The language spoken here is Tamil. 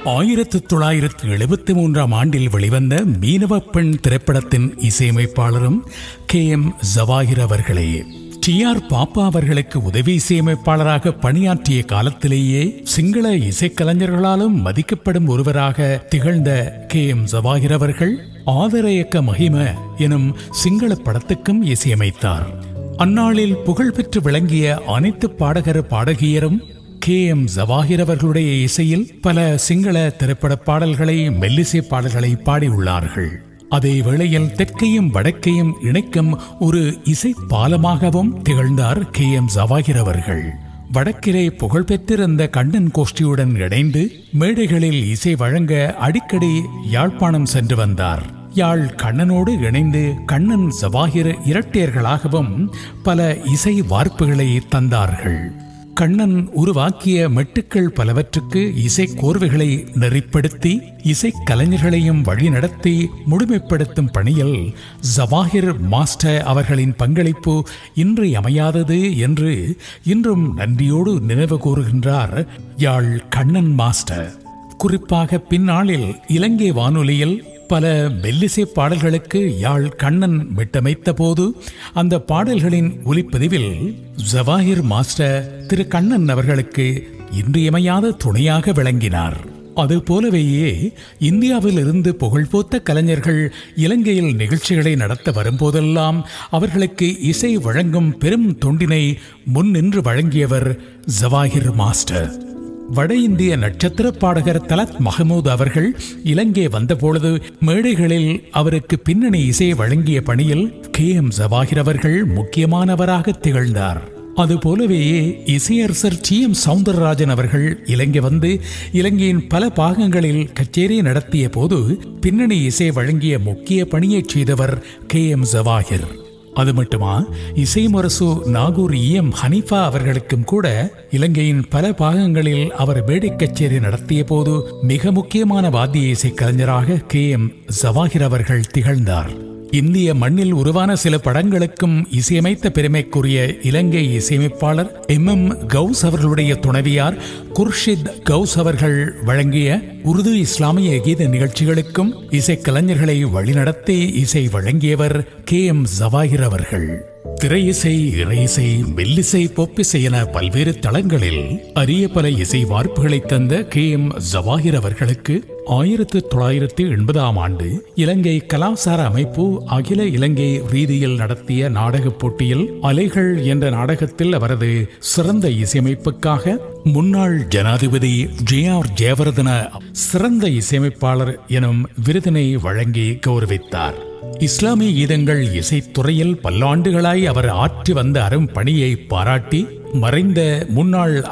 ஆயிரத்து தொள்ளாயிரத்து எழுபத்தி மூன்றாம் ஆண்டில் வெளிவந்த மீனவ பெண் திரைப்படத்தின் இசையமைப்பாளரும் கே எம் ஜவாஹிர் அவர்களே டி ஆர் பாப்பா அவர்களுக்கு உதவி இசையமைப்பாளராக பணியாற்றிய காலத்திலேயே சிங்கள இசைக்கலைஞர்களாலும் மதிக்கப்படும் ஒருவராக திகழ்ந்த கே எம் ஜவாஹிர் அவர்கள் ஆதரயக்க மகிம எனும் சிங்கள படத்துக்கும் இசையமைத்தார் அந்நாளில் புகழ்பெற்று விளங்கிய அனைத்து பாடகர் பாடகியரும் கே எம் ஜவாஹிர் அவர்களுடைய இசையில் பல சிங்கள திரைப்பட பாடல்களை மெல்லிசை பாடல்களை பாடியுள்ளார்கள் அதே வேளையில் தெற்கையும் வடக்கையும் இணைக்கும் ஒரு இசை பாலமாகவும் திகழ்ந்தார் கே எம் ஜவாஹிர் அவர்கள் வடக்கிலே புகழ்பெற்றிருந்த கண்ணன் கோஷ்டியுடன் இணைந்து மேடைகளில் இசை வழங்க அடிக்கடி யாழ்ப்பாணம் சென்று வந்தார் யாழ் கண்ணனோடு இணைந்து கண்ணன் ஜவாஹிர் இரட்டையர்களாகவும் பல இசை வார்ப்புகளை தந்தார்கள் கண்ணன் உருவாக்கிய மெட்டுக்கள் பலவற்றுக்கு இசை கோர்வைகளை நெறிப்படுத்தி இசை கலைஞர்களையும் வழிநடத்தி முழுமைப்படுத்தும் பணியில் ஜவாஹிர் மாஸ்டர் அவர்களின் பங்களிப்பு இன்றியமையாதது என்று இன்றும் நன்றியோடு நினைவு கூறுகின்றார் யாழ் கண்ணன் மாஸ்டர் குறிப்பாக பின்னாளில் இலங்கை வானொலியில் பல மெல்லிசை பாடல்களுக்கு யாழ் கண்ணன் மிட்டமைத்த போது அந்த பாடல்களின் ஒலிப்பதிவில் ஜவாஹிர் மாஸ்டர் திரு கண்ணன் அவர்களுக்கு இன்றியமையாத துணையாக விளங்கினார் அது போலவேயே இந்தியாவில் இருந்து புகழ்போத்த கலைஞர்கள் இலங்கையில் நிகழ்ச்சிகளை நடத்த வரும்போதெல்லாம் அவர்களுக்கு இசை வழங்கும் பெரும் தொண்டினை முன்னின்று வழங்கியவர் ஜவாஹிர் மாஸ்டர் வட இந்திய நட்சத்திர பாடகர் தலத் மஹமூத் அவர்கள் இலங்கை வந்தபொழுது மேடைகளில் அவருக்கு பின்னணி இசை வழங்கிய பணியில் கே எம் ஜவாஹிர் அவர்கள் முக்கியமானவராக திகழ்ந்தார் அதுபோலவேயே இசையரசர் டி எம் சவுந்தரராஜன் அவர்கள் இலங்கை வந்து இலங்கையின் பல பாகங்களில் கச்சேரி நடத்திய போது பின்னணி இசை வழங்கிய முக்கிய பணியைச் செய்தவர் கே எம் ஜவாஹிர் அது மட்டுமா இசைமுரசு நாகூர் இ எம் ஹனீஃபா அவர்களுக்கும் கூட இலங்கையின் பல பாகங்களில் அவர் மேடை கச்சேரி நடத்திய போது மிக முக்கியமான வாத்திய இசை கலைஞராக கே எம் ஜவாஹிர் அவர்கள் திகழ்ந்தார் இந்திய மண்ணில் உருவான சில படங்களுக்கும் இசையமைத்த பெருமைக்குரிய இலங்கை இசையமைப்பாளர் எம் எம் கவுஸ் அவர்களுடைய துணைவியார் குர்ஷித் கவுஸ் அவர்கள் வழங்கிய உருது இஸ்லாமிய கீத நிகழ்ச்சிகளுக்கும் இசைக்கலைஞர்களை வழிநடத்தி இசை வழங்கியவர் கே எம் ஜவாஹிர் அவர்கள் திரை இசை இறை இசை மெல்லிசை பொப்பிசை என பல்வேறு தளங்களில் அரிய பல இசை வார்ப்புகளை தந்த கே எம் ஜவாஹிர் அவர்களுக்கு ஆயிரத்து தொள்ளாயிரத்து எண்பதாம் ஆண்டு இலங்கை கலாசார அமைப்பு அகில இலங்கை ரீதியில் நடத்திய நாடகப் போட்டியில் அலைகள் என்ற நாடகத்தில் அவரது சிறந்த இசையமைப்புக்காக முன்னாள் ஜனாதிபதி ஜே ஆர் ஜெயவர்தன சிறந்த இசையமைப்பாளர் எனும் விருதினை வழங்கி கௌரவித்தார் இஸ்லாமிய கீதங்கள் இசைத்துறையில் பல்லாண்டுகளாய் அவர் ஆற்றி வந்த அரும் பணியை பாராட்டி மறைந்த முன்னாள்